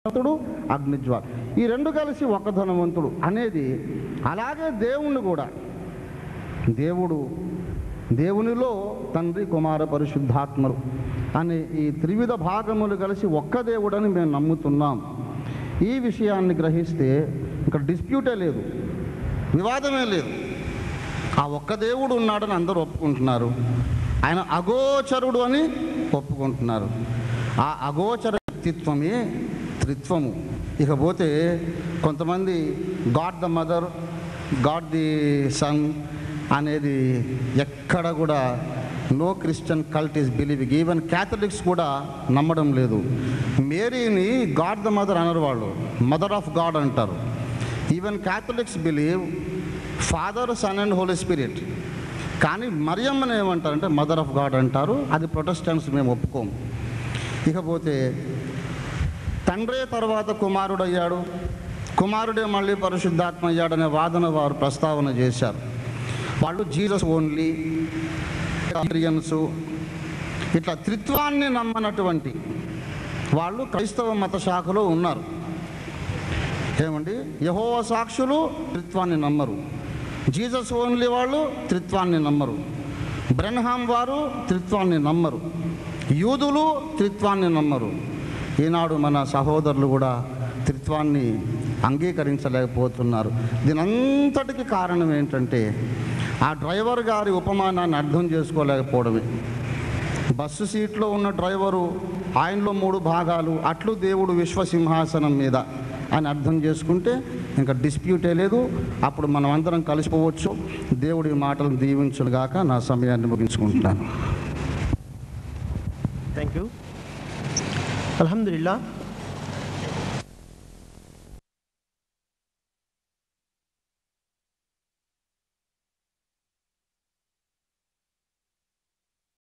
ధనవంతుడు అగ్నిజ్వాల ఈ రెండు కలిసి ఒక ధనవంతుడు అనేది అలాగే దేవుణ్ణి కూడా దేవుడు దేవునిలో తండ్రి కుమార పరిశుద్ధాత్మరు అనే ఈ త్రివిధ భాగములు కలిసి ఒక్క దేవుడని మేము నమ్ముతున్నాం ఈ విషయాన్ని గ్రహిస్తే ఇక్కడ డిస్ప్యూటే లేదు వివాదమే లేదు ఆ ఒక్క దేవుడు ఉన్నాడని అందరూ ఒప్పుకుంటున్నారు ఆయన అగోచరుడు అని ఒప్పుకుంటున్నారు ఆ అగోచర వ్యక్తిత్వమే త్రిత్వము ఇకపోతే కొంతమంది God the mother God the son అనేది ఎక్కడ కూడా no Christian cult is believing even Catholics కూడా నమ్మడం లేదు మేరీని గాడ్ ద మదర్ అనరు వాళ్ళు మదర్ ఆఫ్ గాడ్ అంటారు even Catholics believe father son and holy spirit కానీ మరియమ్మని ఏమంటారంటే మదర్ ఆఫ్ గాడ్ అంటారు అది ప్రొటెస్టెంట్స్ మేము ఒప్పుకోము ఇకపోతే తండ్రే తర్వాత కుమారుడు అయ్యాడు కుమారుడే మళ్ళీ పరిశుద్ధాత్మ అయ్యాడనే వాదన వారు ప్రస్తావన చేశారు వాళ్ళు జీసస్ ఓన్లీ క్రిస్టియన్స్ ఇట్లా త్రిత్వాన్ని నమ్మనటువంటి వాళ్ళు క్రైస్తవ మత శాఖలో ఉన్నారు ఏమండి యహోవ సాక్షులు త్రిత్వాన్ని నమ్మరు జీసస్ ఓన్లీ వాళ్ళు త్రిత్వాన్ని నమ్మరు బ్రెన్హాం వారు త్రిత్వాన్ని నమ్మరు యూదులు త్రిత్వాన్ని నమ్మరు ఈనాడు మన సహోదరులు కూడా త్రిత్వాన్ని అంగీకరించలేకపోతున్నారు దీనంతటికి కారణం ఏంటంటే ఆ డ్రైవర్ గారి ఉపమానాన్ని అర్థం చేసుకోలేకపోవడమే బస్సు సీట్లో ఉన్న డ్రైవరు ఆయనలో మూడు భాగాలు అట్లు దేవుడు విశ్వసింహాసనం మీద అని అర్థం చేసుకుంటే ఇంకా డిస్ప్యూటే లేదు అప్పుడు మనం అందరం కలిసిపోవచ్చు దేవుడి మాటలను దీవించుగాక నా సమయాన్ని ముగించుకుంటున్నాను థ్యాంక్ యూ అల్హమ్దుల్లా